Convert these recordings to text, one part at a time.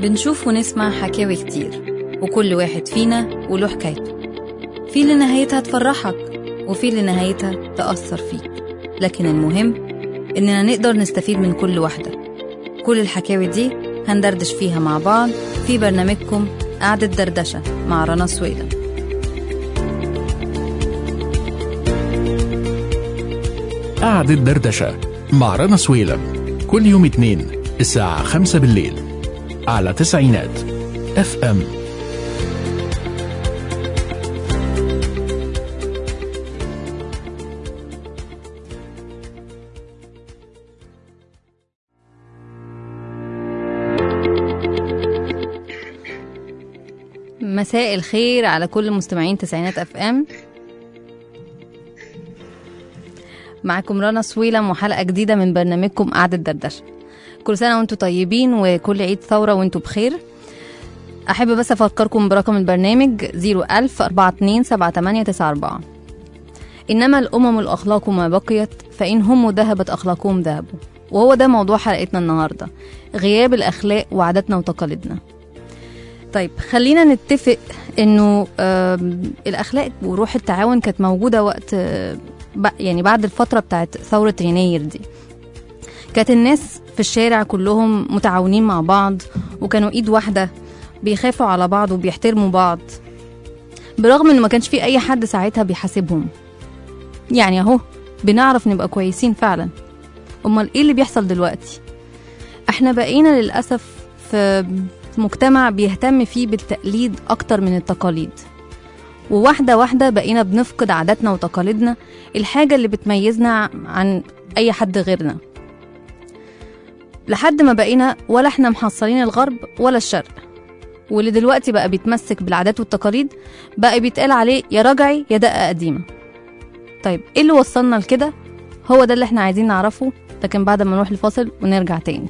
بنشوف ونسمع حكاوي كتير وكل واحد فينا وله حكايته في اللي نهايتها تفرحك وفي اللي نهايتها تأثر فيك لكن المهم إننا نقدر نستفيد من كل واحدة كل الحكاوي دي هندردش فيها مع بعض في برنامجكم قعدة دردشة مع رنا سويلم قعدة دردشة مع رنا سويلم كل يوم اتنين الساعة خمسة بالليل على تسعينات اف ام مساء الخير على كل مستمعين تسعينات اف ام معكم رنا سويلم وحلقة جديدة من برنامجكم قعدة دردشة كل سنة وانتم طيبين وكل عيد ثورة وانتم بخير أحب بس أفكركم برقم البرنامج 01000 42 7894 إنما الأمم الأخلاق ما بقيت فإن هم ذهبت أخلاقهم ذهبوا وهو ده موضوع حلقتنا النهاردة غياب الأخلاق وعاداتنا وتقاليدنا طيب خلينا نتفق انه آم، الاخلاق وروح التعاون كانت موجوده وقت آه، ب- يعني بعد الفتره بتاعت ثوره يناير دي كانت الناس في الشارع كلهم متعاونين مع بعض وكانوا ايد واحده بيخافوا على بعض وبيحترموا بعض برغم ان ما كانش في اي حد ساعتها بيحاسبهم يعني اهو بنعرف نبقى كويسين فعلا امال ايه اللي بيحصل دلوقتي احنا بقينا للاسف في مجتمع بيهتم فيه بالتقليد اكتر من التقاليد وواحده واحده بقينا بنفقد عاداتنا وتقاليدنا الحاجه اللي بتميزنا عن اي حد غيرنا لحد ما بقينا ولا احنا محصلين الغرب ولا الشرق واللي دلوقتي بقى بيتمسك بالعادات والتقاليد بقى بيتقال عليه يا رجعي يا دقة قديمة طيب ايه اللي وصلنا لكده هو ده اللي احنا عايزين نعرفه لكن بعد ما نروح الفاصل ونرجع تاني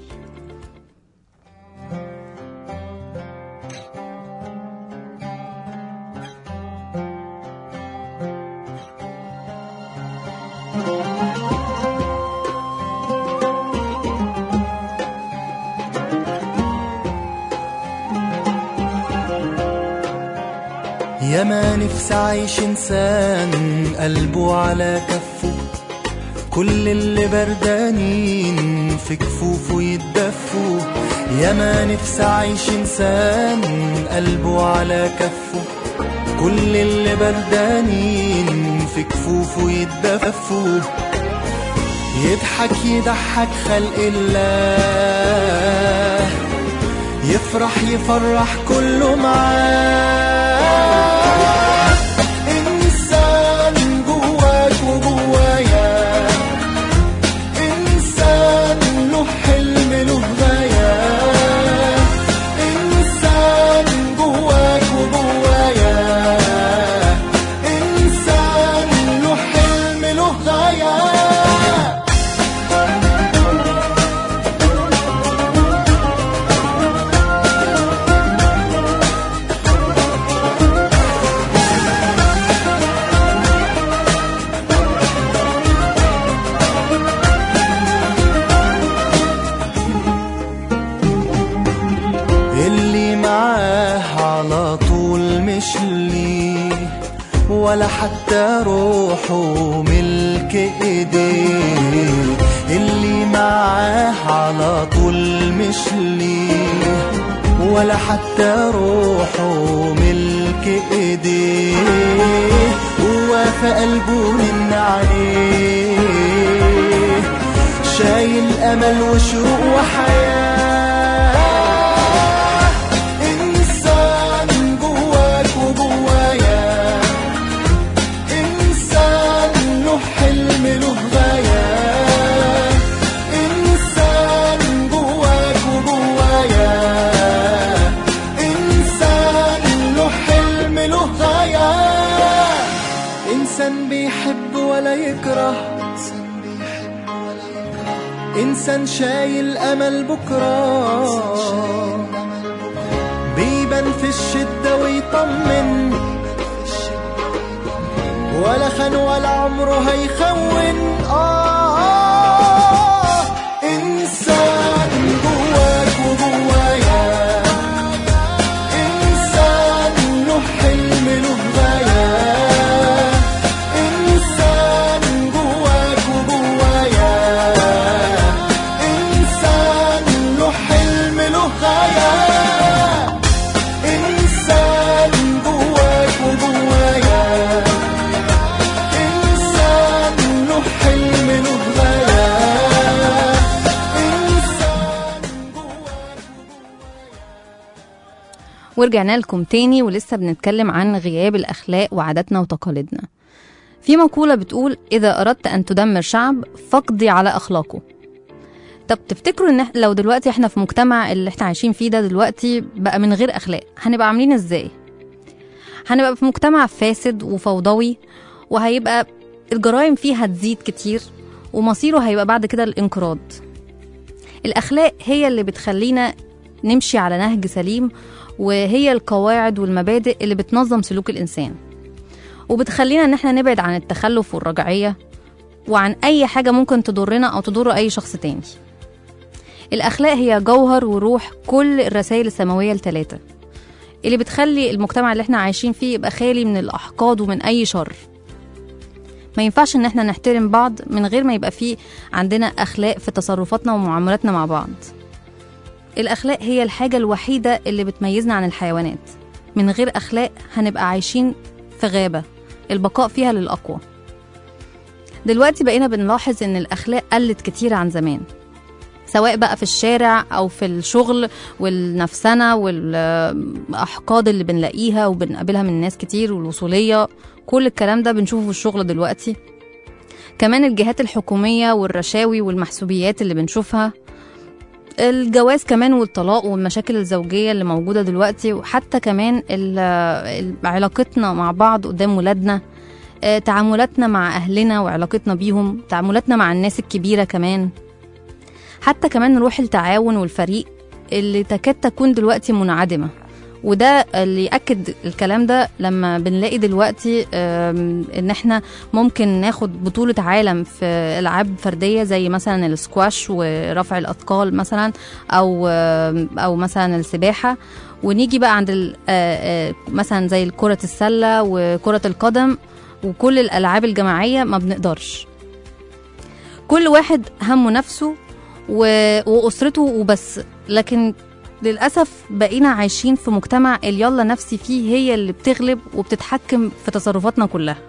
يا ما نفسي عايش انسان قلبه على كفه كل اللي بردانين في كفوفه يتدفوا يا ما نفسي عايش انسان قلبه على كفه كل اللي بردانين في كفوفه يتدفوا يضحك يضحك خلق الله يفرح يفرح كله معاه إنسان جواك وجوايا إنسان له حلم له غاية إنسان جواك وجوايا إنسان له حلم له غاية اللي معاه على طول مش ليه ولا حتى روحه ملك ايديه اللي معاه على طول مش ليه ولا حتى روحه ملك ايديه هو في قلبه من عليه شايل امل وشوق وحياه انسان جواك وجوايا انسان له حلم له غايه انسان جواك وجوايا انسان له حلم له غايه انسان بيحب ولا يكره انسان شايل امل بكره بيبان في الشده ويطمن ولا خان ولا عمره هيخون آه, آه انسان جواك وجوايا ورجعنا لكم تاني ولسه بنتكلم عن غياب الأخلاق وعاداتنا وتقاليدنا في مقولة بتقول إذا أردت أن تدمر شعب فاقضي على أخلاقه طب تفتكروا ان إح- لو دلوقتي احنا في مجتمع اللي احنا عايشين فيه ده دلوقتي بقى من غير اخلاق هنبقى عاملين ازاي هنبقى في مجتمع فاسد وفوضوي وهيبقى الجرائم فيه هتزيد كتير ومصيره هيبقى بعد كده الانقراض الاخلاق هي اللي بتخلينا نمشي على نهج سليم وهي القواعد والمبادئ اللي بتنظم سلوك الانسان وبتخلينا ان احنا نبعد عن التخلف والرجعيه وعن اي حاجه ممكن تضرنا او تضر اي شخص تاني الأخلاق هي جوهر وروح كل الرسائل السماوية الثلاثة اللي بتخلي المجتمع اللي احنا عايشين فيه يبقى خالي من الأحقاد ومن أي شر ما ينفعش ان احنا نحترم بعض من غير ما يبقى فيه عندنا أخلاق في تصرفاتنا ومعاملاتنا مع بعض الأخلاق هي الحاجة الوحيدة اللي بتميزنا عن الحيوانات من غير أخلاق هنبقى عايشين في غابة البقاء فيها للأقوى دلوقتي بقينا بنلاحظ ان الأخلاق قلت كتير عن زمان سواء بقى في الشارع او في الشغل والنفسنه والاحقاد اللي بنلاقيها وبنقابلها من ناس كتير والوصوليه كل الكلام ده بنشوفه في الشغل دلوقتي كمان الجهات الحكوميه والرشاوي والمحسوبيات اللي بنشوفها الجواز كمان والطلاق والمشاكل الزوجيه اللي موجوده دلوقتي وحتى كمان ال- ال- علاقتنا مع بعض قدام ولادنا آه، تعاملاتنا مع اهلنا وعلاقتنا بيهم تعاملاتنا مع الناس الكبيره كمان حتى كمان روح التعاون والفريق اللي تكاد تكون دلوقتي منعدمة وده اللي يأكد الكلام ده لما بنلاقي دلوقتي آم، ان احنا ممكن ناخد بطولة عالم في العاب فردية زي مثلا السكواش ورفع الاثقال مثلا او آم، او مثلا السباحة ونيجي بقى عند ال- آه، آه، مثلا زي كرة السلة وكرة القدم وكل الالعاب الجماعية ما بنقدرش كل واحد همه نفسه و... واسرته وبس لكن للاسف بقينا عايشين في مجتمع اليلا نفسي فيه هي اللي بتغلب وبتتحكم في تصرفاتنا كلها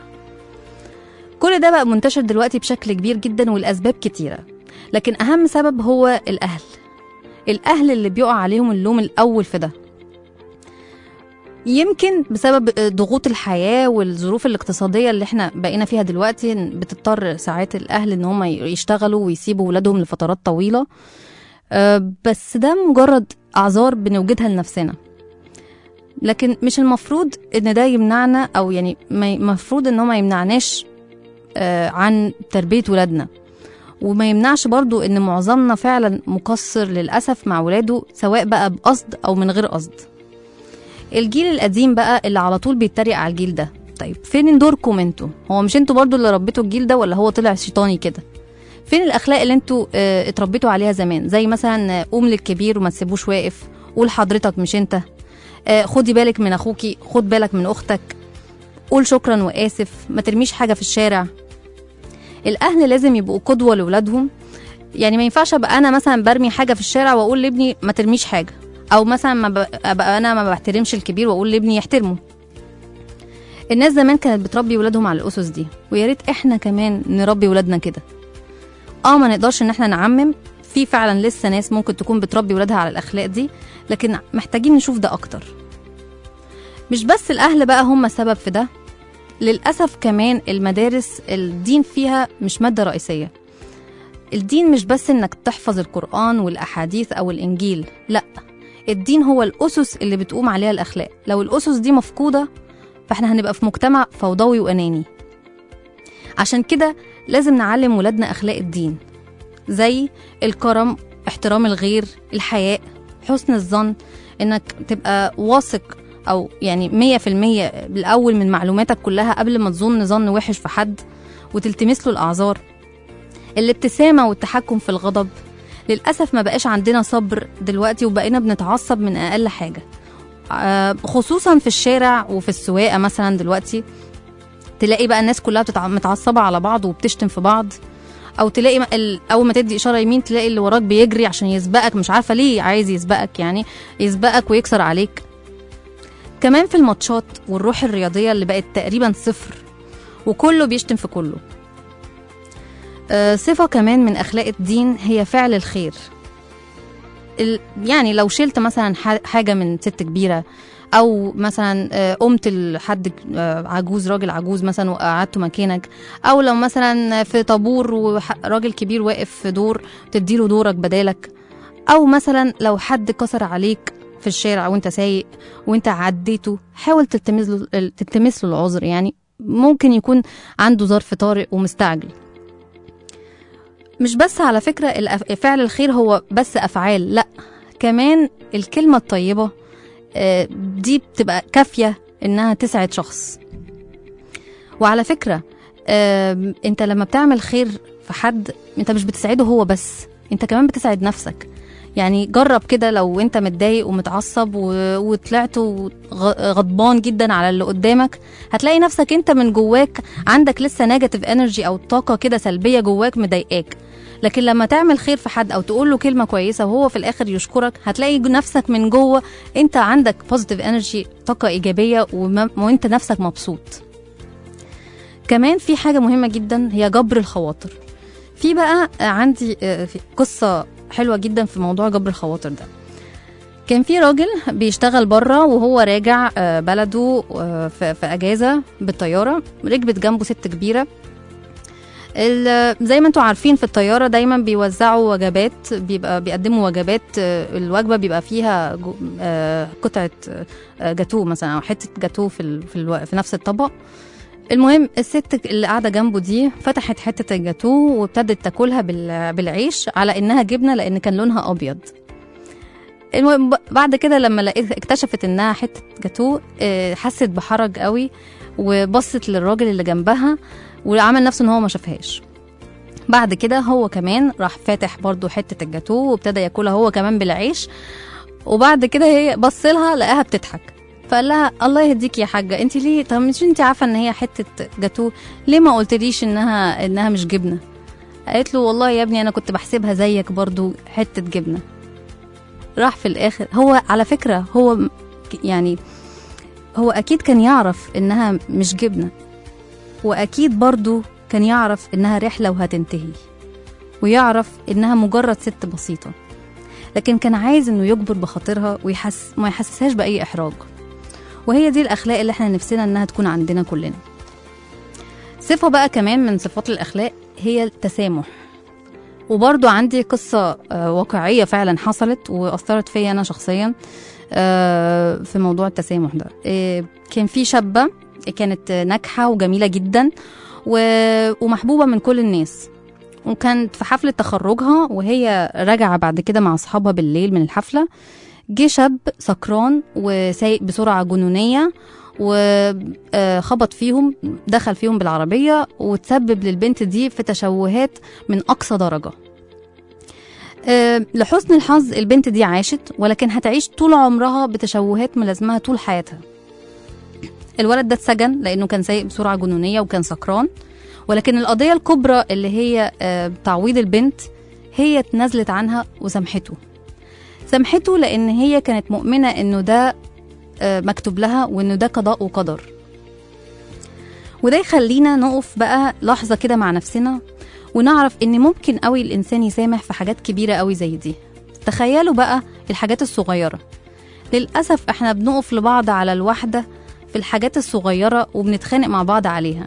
كل ده بقى منتشر دلوقتي بشكل كبير جدا والاسباب كتيره لكن اهم سبب هو الاهل الاهل اللي بيقع عليهم اللوم الاول في ده يمكن بسبب ضغوط الحياة والظروف الاقتصادية اللي احنا بقينا فيها دلوقتي بتضطر ساعات الأهل إن هم يشتغلوا ويسيبوا ولادهم لفترات طويلة آه، بس ده مجرد أعذار بنوجدها لنفسنا لكن مش المفروض إن ده يمنعنا أو يعني ما- المفروض إن هو ما يمنعناش آه، عن تربية ولادنا وما يمنعش برضو إن معظمنا فعلا مقصر للأسف مع ولاده سواء بقى بقصد أو من غير قصد الجيل القديم بقى اللي على طول بيتريق على الجيل ده طيب فين دوركم انتوا هو مش انتوا برضو اللي ربيتوا الجيل ده ولا هو طلع شيطاني كده فين الاخلاق اللي انتوا اه اتربيتوا عليها زمان زي مثلا آه، قوم للكبير وما تسيبوش واقف قول حضرتك مش انت اه خدي بالك من اخوكي خد بالك من اختك قول شكرا واسف ما ترميش حاجه في الشارع الاهل لازم يبقوا قدوه لاولادهم يعني ما ينفعش ابقى انا مثلا برمي حاجه في الشارع واقول لابني ما ترميش حاجه او مثلا ما ب- ابقى انا ما بحترمش الكبير واقول لابني يحترمه الناس زمان كانت بتربي ولادهم على الاسس دي ويا ريت احنا كمان نربي ولادنا كده اه ما نقدرش ان احنا نعمم في فعلا لسه ناس ممكن تكون بتربي ولادها على الاخلاق دي لكن محتاجين نشوف ده اكتر مش بس الاهل بقى هم سبب في ده للاسف كمان المدارس الدين فيها مش ماده رئيسيه الدين مش بس انك تحفظ القران والاحاديث او الانجيل لا الدين هو الأسس اللي بتقوم عليها الأخلاق لو الأسس دي مفقودة فاحنا هنبقى في مجتمع فوضوي وأناني عشان كده لازم نعلم ولادنا أخلاق الدين زي الكرم احترام الغير الحياء حسن الظن انك تبقى واثق او يعني مية في المية الأول من معلوماتك كلها قبل ما تظن ظن وحش في حد وتلتمس له الأعذار الابتسامة والتحكم في الغضب للأسف ما بقاش عندنا صبر دلوقتي وبقينا بنتعصب من أقل حاجة آه، خصوصا في الشارع وفي السواقة مثلا دلوقتي تلاقي بقى الناس كلها بتتع- متعصبة على بعض وبتشتم في بعض او تلاقي م- ال- اول ما تدي اشاره يمين تلاقي اللي وراك بيجري عشان يسبقك مش عارفه ليه عايز يسبقك يعني يسبقك ويكسر عليك كمان في الماتشات والروح الرياضيه اللي بقت تقريبا صفر وكله بيشتم في كله آه، صفة كمان من أخلاق الدين هي فعل الخير ال- يعني لو شلت مثلا ح- حاجة من ست كبيرة او مثلا آه، قمت لحد آه، عجوز راجل عجوز مثلا وقعدته مكانك او لو مثلا في طابور وراجل كبير واقف في دور تديله دورك بدالك او مثلا لو حد كسر عليك في الشارع وانت سايق وانت عديته حاول تلتمس له تلتمس له العذر يعني ممكن يكون عنده ظرف طارئ ومستعجل مش بس على فكرة الأف- فعل الخير هو بس أفعال لا كمان الكلمة الطيبة آه، دي بتبقى كافية إنها تسعد شخص وعلى فكرة آم، انت لما بتعمل خير في حد انت مش بتسعده هو بس انت كمان بتسعد نفسك يعني جرب كده لو انت متضايق ومتعصب و... وطلعت وغ- غضبان جدا على اللي قدامك هتلاقي نفسك انت من جواك عندك لسه نيجاتيف انرجي او طاقه كده سلبيه جواك مضايقاك لكن لما تعمل خير في حد او تقول له كلمه كويسه وهو في الاخر يشكرك هتلاقي نفسك من جوه انت عندك بوزيتيف انرجي طاقه ايجابيه وما... وانت نفسك مبسوط كمان في حاجه مهمه جدا هي جبر الخواطر في بقى عندي آه، في قصه حلوه جدا في موضوع جبر الخواطر ده كان في راجل بيشتغل بره وهو راجع آه، بلده آه، في في اجازه بالطياره ركبت جنبه ست كبيره ال- زي ما انتم عارفين في الطياره دايما بيوزعوا وجبات بيبقى بيقدموا وجبات آه، الوجبه بيبقى فيها جو- آه، قطعه آه، جاتوه مثلا او حته جاتوه في ال- في, الو... في نفس الطبق المهم الست اللي قاعده جنبه دي فتحت حته الجاتوه وابتدت تاكلها بال- بالعيش على انها جبنه لان كان لونها ابيض المهم ب- بعد كده لما لقيت اكتشفت انها حته جاتوه آه، حست بحرج قوي وبصت للراجل اللي جنبها وعمل نفسه ان هو ما شافهاش بعد كده هو كمان راح فاتح برضو حته الجاتوه وابتدى ياكلها هو كمان بالعيش وبعد كده هي بص لها لقاها بتضحك فقال لها الله يهديك يا حاجه انت ليه طب مش انت عارفه ان هي حته جاتوه ليه ما قلتليش انها انها مش جبنه قالت له والله يا ابني انا كنت بحسبها زيك برضو حته جبنه راح في الاخر هو على فكره هو م- يعني هو اكيد كان يعرف انها مش جبنه واكيد برضو كان يعرف انها رحله وهتنتهي ويعرف انها مجرد ست بسيطه لكن كان عايز انه يجبر بخاطرها ويحس ما يحسسهاش باي احراج وهي دي الاخلاق اللي احنا نفسنا انها تكون عندنا كلنا صفه بقى كمان من صفات الاخلاق هي التسامح وبرضو عندي قصة آه، واقعية فعلا حصلت وأثرت فيا أنا شخصيا آه، في موضوع التسامح ده آه، كان في شابة كانت ناجحة وجميلة جدا و- ومحبوبة من كل الناس وكانت في حفلة تخرجها وهي راجعة بعد كده مع أصحابها بالليل من الحفلة جه شاب سكران وسايق بسرعة جنونية وخبط فيهم دخل فيهم بالعربية وتسبب للبنت دي في تشوهات من أقصى درجة آه، لحسن الحظ البنت دي عاشت ولكن هتعيش طول عمرها بتشوهات ملازمها طول حياتها الولد ده اتسجن لأنه كان سايق بسرعة جنونية وكان سكران ولكن القضية الكبرى اللي هي آه، تعويض البنت هي اتنازلت عنها وسامحته سامحته لأن هي كانت مؤمنة إنه ده آه، مكتوب لها وإنه ده قضاء وقدر وده يخلينا نقف بقى لحظة كده مع نفسنا ونعرف إن ممكن قوي الإنسان يسامح في حاجات كبيرة قوي زي دي تخيلوا بقى الحاجات الصغيرة للأسف احنا بنقف لبعض على الواحدة في الحاجات الصغيرة وبنتخانق مع بعض عليها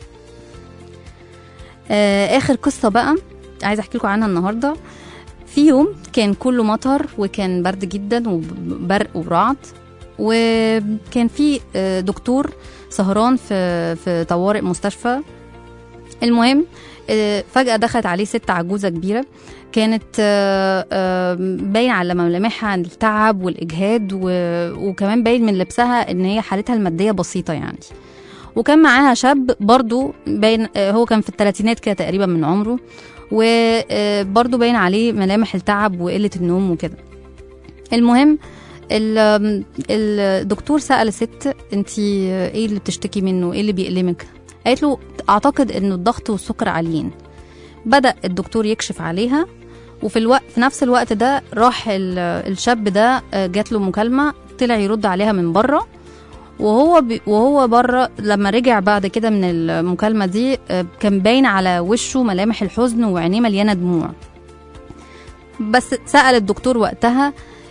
آه آخر قصة بقى عايزة أحكي لكم عنها النهاردة في يوم كان كله مطر وكان برد جدا وبرق ورعد وكان في آه، دكتور سهران في في طوارئ مستشفى المهم آه، فجأة دخلت عليه ست عجوزة كبيرة كانت آه، آه، باين على ملامحها التعب والإجهاد و- وكمان باين من لبسها إن هي حالتها المادية بسيطة يعني وكان معاها شاب برضو باين آه، هو كان في الثلاثينات كده تقريبا من عمره وبرضو باين عليه ملامح التعب وقلة النوم وكده المهم ال- الدكتور سأل الست انت ايه اللي بتشتكي منه ايه اللي بيألمك قالت له اعتقد انه الضغط والسكر عاليين بدأ الدكتور يكشف عليها وفي الوقت في نفس الوقت ده راح ال- الشاب ده آه، جات له مكالمة طلع يرد عليها من بره وهو بي وهو بره لما رجع بعد كده من المكالمة دي آه، كان باين على وشه ملامح الحزن وعينيه مليانة دموع بس سأل الدكتور وقتها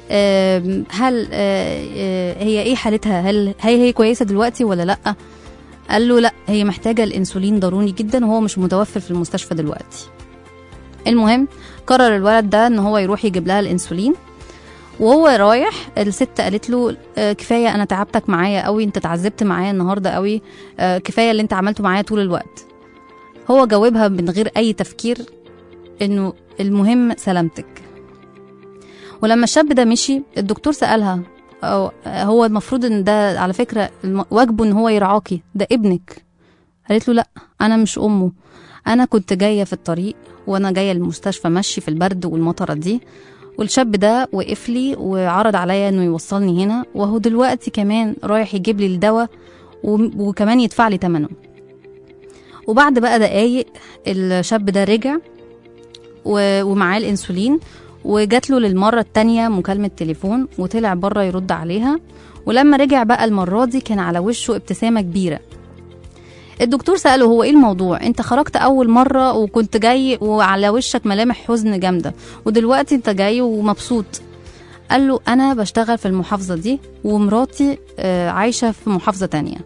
آم، هل آه، آه، هي ايه حالتها هل هي هي كويسه دلوقتي ولا لا قال له لا هي محتاجه الانسولين ضروري جدا وهو مش متوفر في المستشفى دلوقتي المهم قرر الولد ده ان هو يروح يجيب لها الانسولين وهو رايح الست قالت له آه، كفايه انا تعبتك معايا قوي انت اتعذبت معايا النهارده قوي آه، كفايه اللي انت عملته معايا طول الوقت هو جاوبها من غير اي تفكير انه المهم سلامتك ولما الشاب ده مشي الدكتور سألها أو هو المفروض ان ده على فكرة الم- واجبه ان هو يرعاكي ده ابنك قالت له لا انا مش امه انا كنت جاية في الطريق وانا جاية المستشفى مشي في البرد والمطرة دي والشاب ده وقف لي وعرض عليا انه يوصلني هنا وهو دلوقتي كمان رايح يجيب لي الدواء وم- وكمان يدفع لي ثمنه وبعد بقى دقايق الشاب ده رجع و- ومعاه الانسولين وجات له للمره التانية مكالمه تليفون وطلع بره يرد عليها ولما رجع بقى المره دي كان على وشه ابتسامه كبيره الدكتور سأله هو ايه الموضوع انت خرجت اول مرة وكنت جاي وعلى وشك ملامح حزن جامدة ودلوقتي انت جاي ومبسوط قال له انا بشتغل في المحافظة دي ومراتي آه، عايشة في محافظة تانية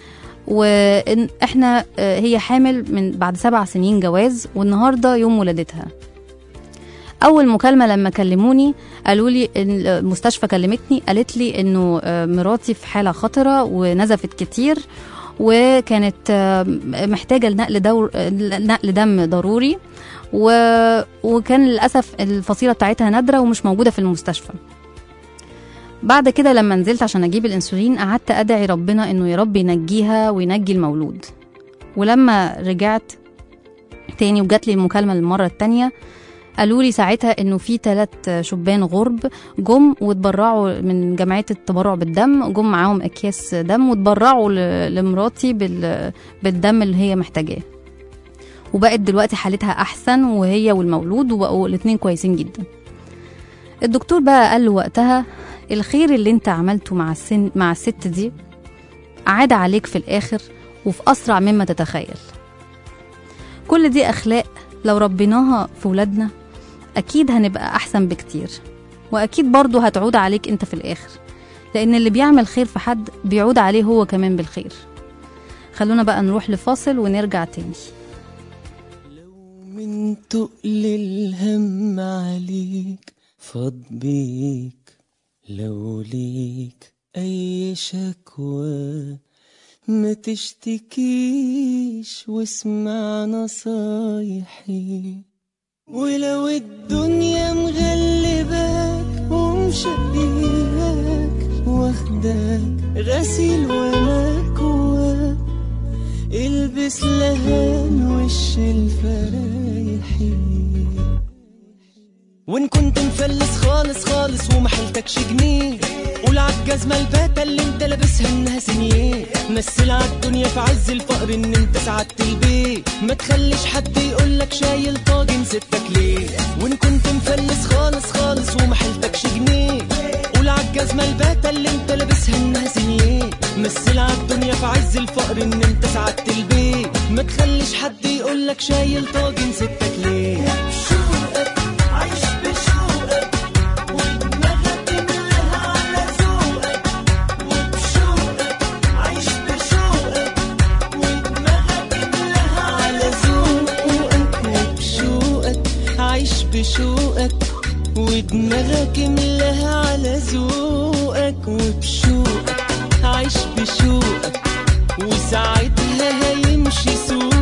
واحنا هي حامل من بعد سبع سنين جواز والنهارده يوم ولادتها اول مكالمه لما كلموني قالوا لي إن المستشفى كلمتني قالت لي انه آه، مراتي في حاله خطره ونزفت كتير وكانت آه، محتاجه لنقل دور آه، نقل دم ضروري و... وكان للاسف الفصيله بتاعتها نادره ومش موجوده في المستشفى بعد كده لما نزلت عشان اجيب الانسولين قعدت ادعي ربنا انه يا رب ينجيها وينجي المولود ولما رجعت تاني وجات لي المكالمه للمره التانيه قالوا لي ساعتها انه في ثلاث شبان غرب جم واتبرعوا من جمعيه التبرع بالدم جم معاهم اكياس دم واتبرعوا ل- لمراتي بال- بالدم اللي هي محتاجاه وبقت دلوقتي حالتها احسن وهي والمولود وبقوا الاتنين كويسين جدا الدكتور بقى قال له وقتها الخير اللي انت عملته مع السن مع الست دي عاد عليك في الاخر وفي اسرع مما تتخيل كل دي اخلاق لو ربيناها في ولادنا اكيد هنبقى احسن بكتير واكيد برضه هتعود عليك انت في الاخر لان اللي بيعمل خير في حد بيعود عليه هو كمان بالخير خلونا بقى نروح لفاصل ونرجع تاني من تقل الهم عليك فاض بيك لو ليك أي شكوى ما تشتكيش واسمع نصايحي ولو الدنيا مغلباك ومشقياك واخداك غسيل ومكواك البس لهان وش الفرايحي وان كنت مفلس خالص خالص وما حيلتكش جنيه قول عالجزمة الباتة اللي انت لابسها انها سنيه مثل عالدنيا في عز الفقر ان انت سعدت البيت ما تخليش حد يقولك شايل طاجن ستك ليه وان كنت مفلس خالص خالص وما حيلتكش جنيه قول عالجزمة الباتة اللي انت لابسها انها سنيه مثل عالدنيا في عز الفقر ان انت سعدت البيت ما تخليش حد يقولك شايل طاجن ستك ليه شوقك عايش بشوقك ودماغك كلها على ذوقك وبشوقك عايش بشوقك ودماغك كلها على ذوقك وبشوقك عايش بشوقك ودماغك ملاها على ذوقك وبشوقك عايش بشوقك وساعتها هيمشي سوقك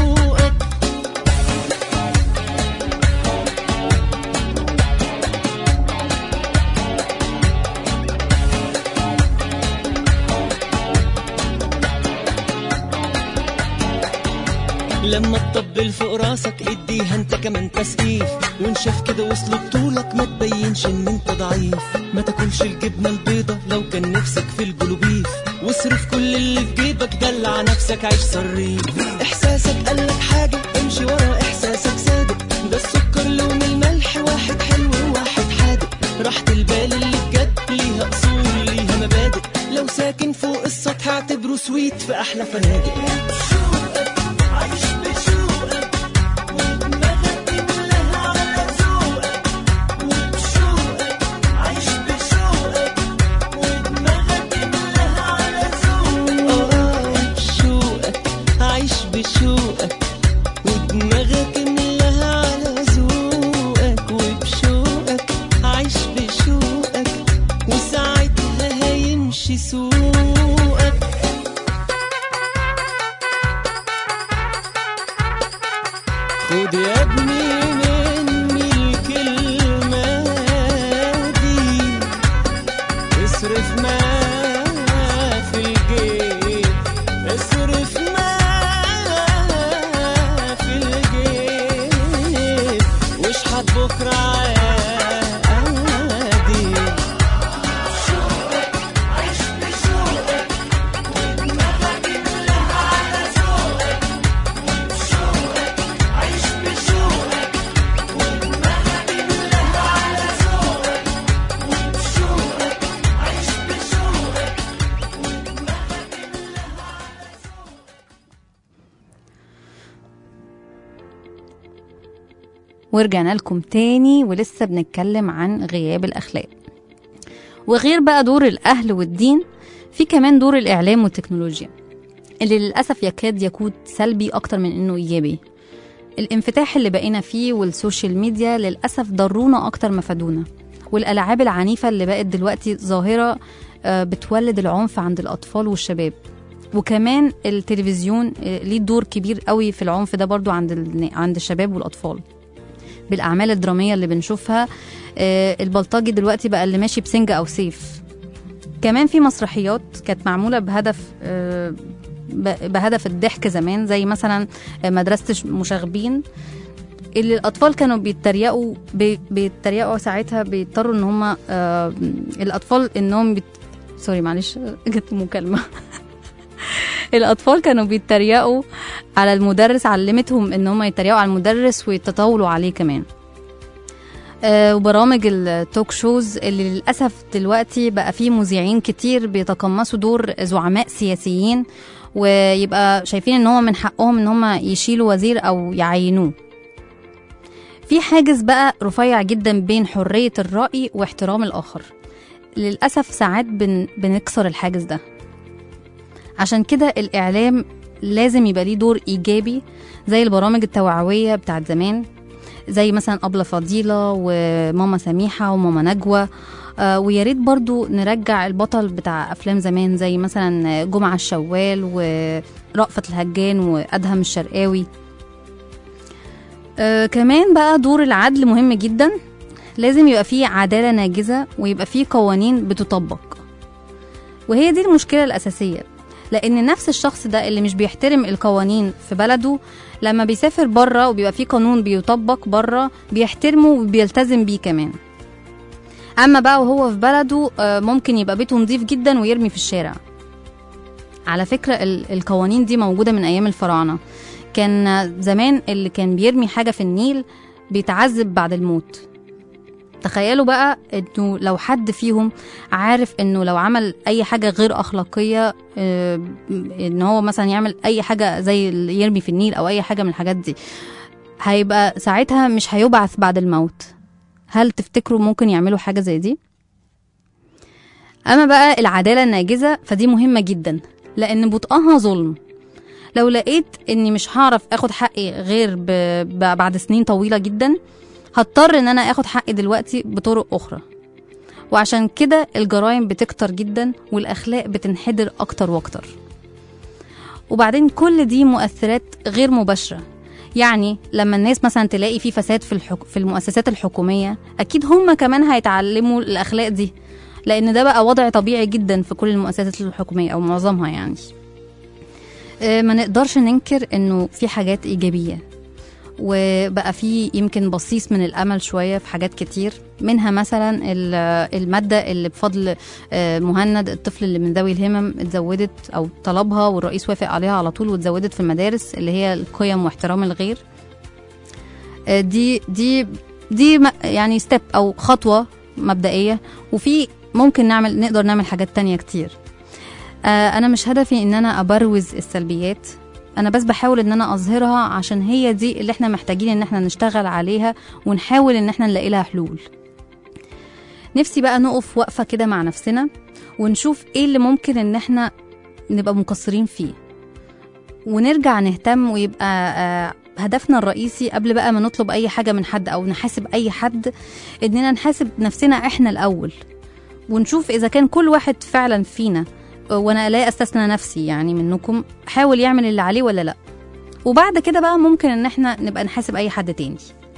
لما تطبل فوق راسك اديها انت كمان تسقيف وان شاف كده وصلوا بطولك ما تبينش ان انت ضعيف ما تاكلش الجبنه البيضه لو كان نفسك في الجلوبيف واصرف كل اللي في جيبك دلع نفسك عيش صريف احساسك قالك حاجه امشي ورا احساسك صادق ده السكر لون الملح واحد حلو وواحد حادق راحة البال اللي بجد ليها اصول ليها مبادئ لو ساكن فوق السطح اعتبره سويت في احلى فنادق عايش بشوقك ودماغك كلها على ذوقك وبشوقك عايش خد يا ابني مني الكلمة دي اصرف ما في الجيب اصرف ما في الجيب واشحت بكرة عادي ورجعنا لكم تاني ولسه بنتكلم عن غياب الأخلاق وغير بقى دور الأهل والدين في كمان دور الإعلام والتكنولوجيا اللي للأسف يكاد يكون سلبي أكتر من إنه إيجابي الانفتاح اللي بقينا فيه والسوشيال ميديا للأسف ضرونا أكتر ما فادونا والألعاب العنيفة اللي بقت دلوقتي ظاهرة آه، بتولد العنف عند الأطفال والشباب وكمان التلفزيون آه، ليه دور كبير قوي في العنف ده برضو عند ال- عند الشباب والأطفال بالاعمال الدراميه اللي بنشوفها آه، البلطجي دلوقتي بقى اللي ماشي بسنجه او سيف كمان في مسرحيات كانت معموله بهدف آه، ب- بهدف الضحك زمان زي مثلا آه، مدرسه ش- مشاغبين اللي الاطفال كانوا بيتريقوا بي- بيتريقوا ساعتها بيضطروا ان هم الاطفال انهم بيت... سوري معلش جت مكالمه الاطفال كانوا بيتريقوا على المدرس علمتهم ان هم يتريقوا على المدرس ويتطاولوا عليه كمان آه، وبرامج التوك شوز اللي للاسف دلوقتي بقى فيه مذيعين كتير بيتقمصوا دور زعماء سياسيين ويبقى شايفين ان هو من حقهم ان هم يشيلوا وزير او يعينوه في حاجز بقى رفيع جدا بين حرية الرأي واحترام الآخر للأسف ساعات بن بنكسر الحاجز ده عشان كده الإعلام لازم يبقى ليه دور إيجابي زي البرامج التوعوية بتاعت زمان زي مثلا أبلة فضيلة وماما سميحة وماما نجوى آه ويا ريت برضو نرجع البطل بتاع أفلام زمان زي مثلا جمعة الشوال ورأفت الهجان وأدهم الشرقاوي آه كمان بقى دور العدل مهم جدا لازم يبقى فيه عدالة ناجزة ويبقى فيه قوانين بتطبق وهي دي المشكلة الأساسية لأن نفس الشخص ده اللي مش بيحترم القوانين في بلده لما بيسافر بره وبيبقى فيه قانون بيطبق بره بيحترمه وبيلتزم بيه كمان أما بقى وهو في بلده آه، ممكن يبقى بيته نظيف جدا ويرمي في الشارع على فكرة ال- القوانين دي موجودة من أيام الفراعنة كان زمان اللي كان بيرمي حاجة في النيل بيتعذب بعد الموت تخيلوا بقى انه لو حد فيهم عارف انه لو عمل اي حاجه غير اخلاقيه آه، ان هو مثلا يعمل اي حاجه زي اللي يرمي في النيل او اي حاجه من الحاجات دي هيبقى ساعتها مش هيبعث بعد الموت هل تفتكروا ممكن يعملوا حاجه زي دي اما بقى العداله الناجزه فدي مهمه جدا لان بطئها ظلم لو لقيت اني مش هعرف اخد حقي غير ب... ب... بعد سنين طويله جدا هضطر ان انا اخد حقي دلوقتي بطرق اخرى وعشان كده الجرائم بتكتر جدا والاخلاق بتنحدر اكتر واكتر وبعدين كل دي مؤثرات غير مباشره يعني لما الناس مثلا تلاقي في فساد في الحك... في المؤسسات الحكوميه اكيد هم كمان هيتعلموا الاخلاق دي لان ده بقى وضع طبيعي جدا في كل المؤسسات الحكوميه او معظمها يعني آه، ما نقدرش ننكر انه في حاجات ايجابيه وبقى في يمكن بصيص من الامل شويه في حاجات كتير منها مثلا ال- الماده اللي بفضل آه، مهند الطفل اللي من ذوي الهمم اتزودت او طلبها والرئيس وافق عليها على طول واتزودت في المدارس اللي هي القيم واحترام الغير آه، دي دي دي م- يعني ستيب او خطوه مبدئيه وفي ممكن نعمل نقدر نعمل حاجات تانية كتير آه، انا مش هدفي ان انا ابروز السلبيات انا بس بحاول ان انا اظهرها عشان هي دي اللي احنا محتاجين ان احنا نشتغل عليها ونحاول ان احنا نلاقي لها حلول نفسي بقى نقف وقفة كده مع نفسنا ونشوف ايه اللي ممكن ان احنا نبقى مقصرين فيه ونرجع نهتم ويبقى آه، هدفنا الرئيسي قبل بقى ما نطلب اي حاجة من حد او نحاسب اي حد اننا نحاسب نفسنا احنا الاول ونشوف اذا كان كل واحد فعلا فينا وانا لا استثنى نفسي يعني منكم حاول يعمل اللي عليه ولا لا وبعد كده بقى ممكن ان احنا نبقى نحاسب اي حد تاني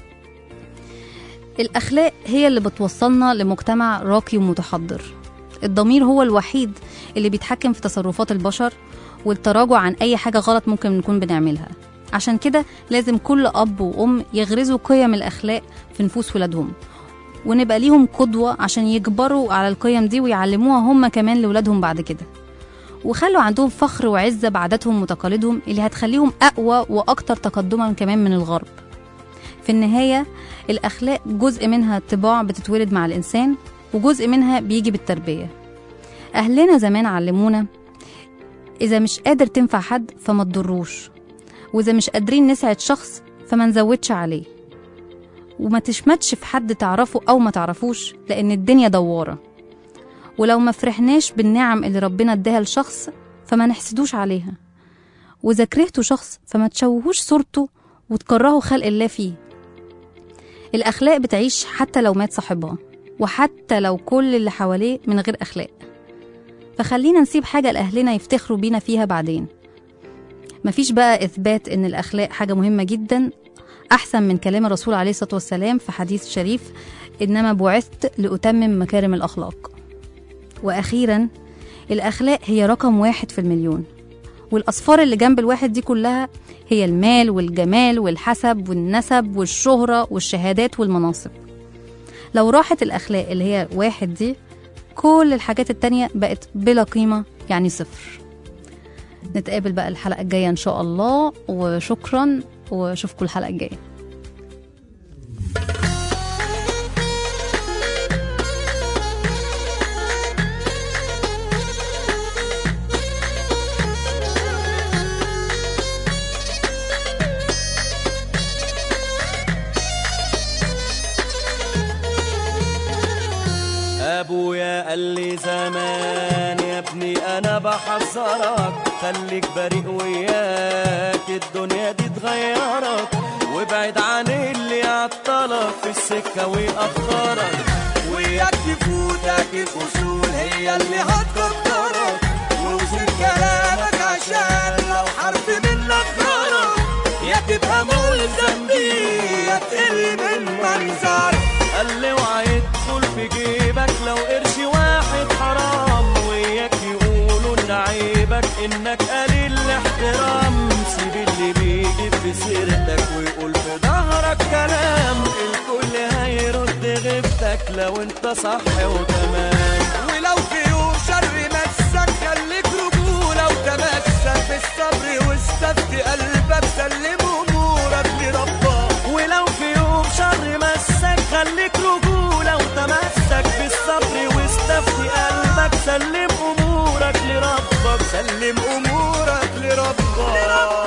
الاخلاق هي اللي بتوصلنا لمجتمع راقي ومتحضر الضمير هو الوحيد اللي بيتحكم في تصرفات البشر والتراجع عن اي حاجه غلط ممكن نكون بنعملها عشان كده لازم كل اب وام يغرزوا قيم الاخلاق في نفوس ولادهم ونبقى ليهم قدوه عشان يكبروا على القيم دي ويعلموها هم كمان لاولادهم بعد كده وخلوا عندهم فخر وعزة بعاداتهم وتقاليدهم اللي هتخليهم أقوى وأكتر تقدما كمان من الغرب في النهاية الأخلاق جزء منها طباع بتتولد مع الإنسان وجزء منها بيجي بالتربية أهلنا زمان علمونا إذا مش قادر تنفع حد فما تضروش وإذا مش قادرين نسعد شخص فما نزودش عليه وما تشمتش في حد تعرفه أو ما تعرفوش لأن الدنيا دوارة ولو ما فرحناش بالنعم اللي ربنا اداها لشخص فما نحسدوش عليها وإذا كرهتوا شخص فما تشوهوش صورته وتكرهوا خلق الله فيه الأخلاق بتعيش حتى لو مات صاحبها وحتى لو كل اللي حواليه من غير أخلاق فخلينا نسيب حاجة لأهلنا يفتخروا بينا فيها بعدين مفيش بقى إثبات إن الأخلاق حاجة مهمة جدا أحسن من كلام الرسول عليه الصلاة والسلام في حديث شريف إنما بعثت لأتمم مكارم الأخلاق وأخيرا الأخلاق هي رقم واحد في المليون والأصفار اللي جنب الواحد دي كلها هي المال والجمال والحسب والنسب والشهرة والشهادات والمناصب لو راحت الأخلاق اللي هي واحد دي كل الحاجات التانية بقت بلا قيمة يعني صفر نتقابل بقى الحلقة الجاية إن شاء الله وشكرا واشوفكم الحلقة الجاية ابويا قال لي زمان يا ابني انا بحذرك خليك بريء وياك الدنيا دي تغيرك وابعد عن اللي يعطلك في السكه ويأخرك وياك تفوتك الاصول هي اللي هتكبرك ووزن كلامك عشان لو حرف منك غلط يا تبقى ملزم بيه يا تقل من منظرك قال لي اوعى يدخل في جيبك لو قرش واحد حرام وياك يقولوا ان عيبك انك قليل الاحترام سيب اللي بيجي في سيرتك ويقول في ظهرك كلام الكل هيرد غيبتك لو انت صح وتمام ولو في يوم شر مسك خليك رجولة وتمسك بالصبر واستفتي قلبك سلم امورك لربك ولو في يوم شر مسك خليك رجولة وتمسك بالصبر واستفتي قلبك سلم امورك لربك سلم امورك لربك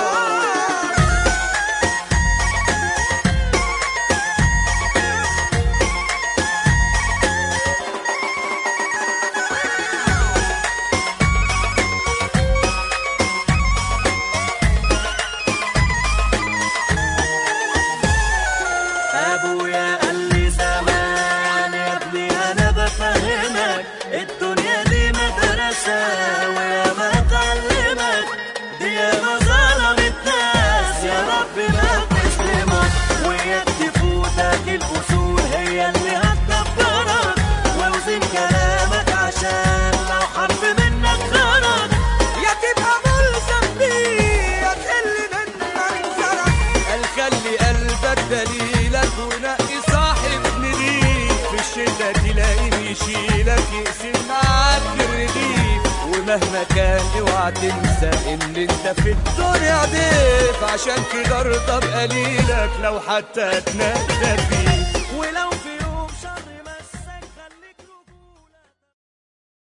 ابويا قال لي زمان يا ابني انا بفهمك الدنيا دي مدرسة ويا ما تعلمك دي يا ما ظلمت ناس يا رب ما تسلمك وياك تفوتك الاصول هي اللي هتدبرك واوزن كلامك عشان لو حرف منك غلط يا تبقى ملزم بيه يا تقل من منظرك قال خلي قلبك دليلك ونقي صاحب نضيف في الشدة تلاقيه يشيلك يقسم معاك الرديف ومهما كان اوعى تنسى ان انت في الدنيا ضيف عشان كده ارضى بقليلك لو حتى اتنادى فيه